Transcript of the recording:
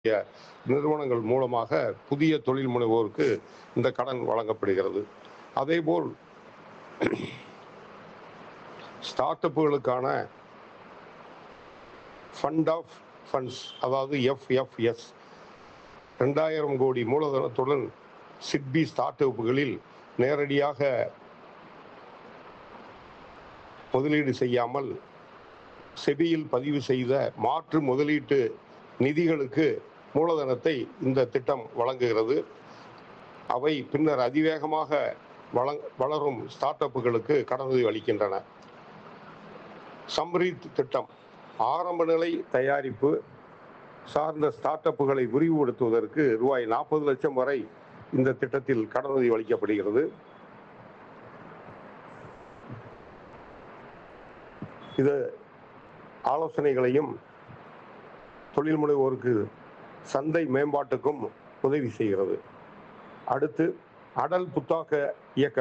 நிறுவனங்கள் மூலமாக புதிய தொழில் முனைவோருக்கு இந்த கடன் வழங்கப்படுகிறது அதேபோல் ஸ்டார்ட் அப்புகளுக்கான ஃபண்ட் ஆஃப் ஃபண்ட்ஸ் அதாவது எஃப்எஃப்எஸ் ரெண்டாயிரம் கோடி மூலதனத்துடன் சிட்பி ஸ்டார்ட் அப்புகளில் நேரடியாக முதலீடு செய்யாமல் செபியில் பதிவு செய்த மாற்று முதலீட்டு நிதிகளுக்கு மூலதனத்தை இந்த திட்டம் வழங்குகிறது அவை பின்னர் அதிவேகமாக வளங் வளரும் ஸ்டார்ட் அப்புகளுக்கு கடனுதவி அளிக்கின்றன சம்ரீத் திட்டம் ஆரம்ப நிலை தயாரிப்பு சார்ந்த ஸ்டார்ட் அப்புகளை விரிவுபடுத்துவதற்கு ரூபாய் நாற்பது லட்சம் வரை இந்த திட்டத்தில் கடனுதவி அளிக்கப்படுகிறது இது ஆலோசனைகளையும் தொழில் முனைவோருக்கு சந்தை மேம்பாட்டுக்கும் உதவி செய்கிறது அடுத்து அடல் புத்தாக்க இயக்க